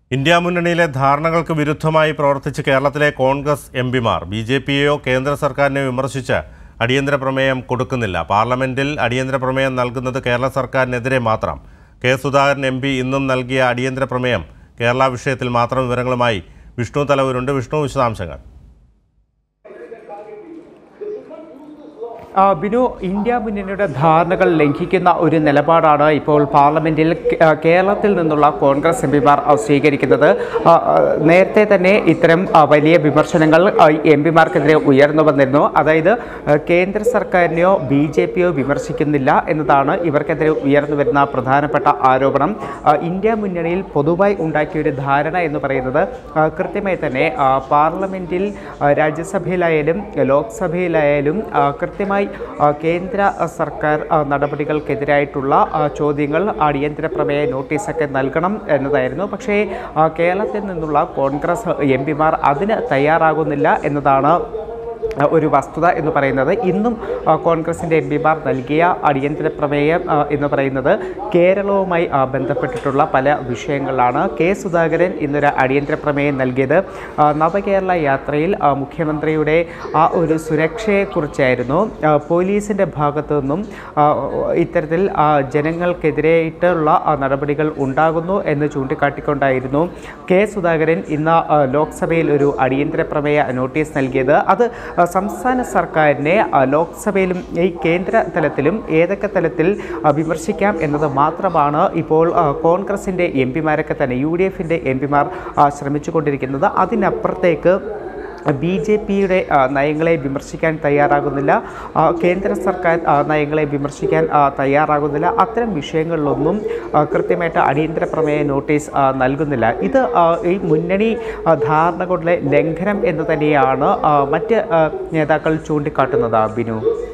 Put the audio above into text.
India മുന്നണിയിലെ ധാരണകൾക്ക് വിരുദ്ധമായി പ്രവർത്തിച്ച് കേരളത്തിലെ കോൺഗ്രസ് എം പിമാർ ബി ജെ പിയെയോ കേന്ദ്ര സർക്കാരിനെയോ വിമർശിച്ച് അടിയന്തര പ്രമേയം കൊടുക്കുന്നില്ല പാർലമെന്റിൽ അടിയന്തര പ്രമേയം നൽകുന്നത് കേരള സർക്കാരിനെതിരെ മാത്രം കെ സുധാകരൻ എം പി ഇന്നും നൽകിയ അടിയന്തര പ്രമേയം കേരള വിഷയത്തിൽ മാത്രം വിവരങ്ങളുമായി വിഷ്ണു തലവരുണ്ട് വിഷ്ണു വിശദാംശങ്ങൾ ആ, ബിനു ഇന്ത്യ മുന്നണിയുടെ ധാരണകൾ ലംഘിക്കുന്ന ഒരു നിലപാടാണ് ഇപ്പോൾ പാർലമെന്റിൽ കേ- ആ, കേരളത്തിൽ നിന്നുള്ള കോൺഗ്രസ് എം പിമാർ സ്വീകരിക്കുന്നത് ആ, ആ, നേരത്തെ തന്നെ ഇത്തരം ആ, വലിയ വിമർശനങ്ങൾ എം പിമാർക്കെതിരെ ഉയർന്നു വന്നിരുന്നു അതായത് ആ, കേന്ദ്ര സർക്കാരിനെയോ ബി ജെ പിയോ വിമർശിക്കുന്നില്ല എന്നതാണ് ഇവർക്കെതിരെ ഉയർന്നു വരുന്ന പ്രധാനപ്പെട്ട ആരോപണം ആ, ഇന്ത്യ മുന്നണിയിൽ പൊതുവായി ഉണ്ടാക്കിയ ഒരു ധാരണ എന്ന് പറയുന്നത് ആ, കൃത്യമായി തന്നെ ആ, പാർലമെന്റിൽ ആ, രാജ്യസഭയിലായാലും ലോക്സഭയിലായാലും ആ, കൃത്യമായി ആ, കേന്ദ്ര ആ, സർക്കാർ ആ, നടപടികൾക്കെതിരായിട്ടുള്ള ആ, ചോദ്യങ്ങൾ അടിയന്തര പ്രമേയ നോട്ടീസൊക്കെ നൽകണം എന്നതായിരുന്നു പക്ഷേ ആ, കേരളത്തിൽ നിന്നുള്ള കോൺഗ്രസ് എം പിമാർ അതിന് തയ്യാറാകുന്നില്ല എന്നതാണ് ആ, ഒരു വസ്തുത എന്ന് പറയുന്നത് ഇന്നും ആ, കോൺഗ്രസിൻ്റെ എം പിമാർ നൽകിയ അടിയന്തര പ്രമേയം ആ, എന്ന് പറയുന്നത് കേരളവുമായി ആ, ബന്ധപ്പെട്ടിട്ടുള്ള പല വിഷയങ്ങളാണ് കെ സുധാകരൻ ഇന്നൊരു അടിയന്തര പ്രമേയം നൽകിയത് ആ, നവകേരള യാത്രയിൽ ആ, മുഖ്യമന്ത്രിയുടെ ആ ഒരു സുരക്ഷയെക്കുറിച്ചായിരുന്നു ആ, പോലീസിൻ്റെ ഭാഗത്തു നിന്നും ആ, ഇത്തരത്തിൽ ആ, ജനങ്ങൾക്കെതിരായിട്ടുള്ള ആ, നടപടികൾ ഉണ്ടാകുന്നു എന്ന് ചൂണ്ടിക്കാട്ടിക്കൊണ്ടായിരുന്നു കെ സുധാകരൻ ഇന്ന് ആ, ലോക്സഭയിൽ ഒരു അടിയന്തര പ്രമേയ നോട്ടീസ് നൽകിയത് അത് ആ, സംസ്ഥാന സർക്കാരിനെ ആ, ലോക്സഭയിലും ഈ കേന്ദ്ര തലത്തിലും ഏതൊക്കെ തലത്തിൽ ആ, വിമർശിക്കാം എന്നത് മാത്രമാണ് ഇപ്പോൾ ആ, കോൺഗ്രസിൻ്റെ എം പിമാരൊക്കെ തന്നെ യു ഡി എഫിൻ്റെ എം പിമാർ ശ്രമിച്ചുകൊണ്ടിരിക്കുന്നത് അതിനപ്പുറത്തേക്ക് ബി ജെ പിയുടെ നയങ്ങളെ വിമർശിക്കാൻ തയ്യാറാകുന്നില്ല ആ, കേന്ദ്ര സർക്കാർ ആ, നയങ്ങളെ വിമർശിക്കാൻ ആ, തയ്യാറാകുന്നില്ല അത്തരം വിഷയങ്ങളിലൊന്നും ആ, കൃത്യമായിട്ട് അടിയന്തര പ്രമേയ നോട്ടീസ് ആ, നൽകുന്നില്ല ഇത് ആ, ഈ മുന്നണി ആ, ധാരണകളുടെ ലംഘനം എന്ന് തന്നെയാണ് ആ, മറ്റ് ആ, നേതാക്കൾ ചൂണ്ടിക്കാട്ടുന്നത് ബിനു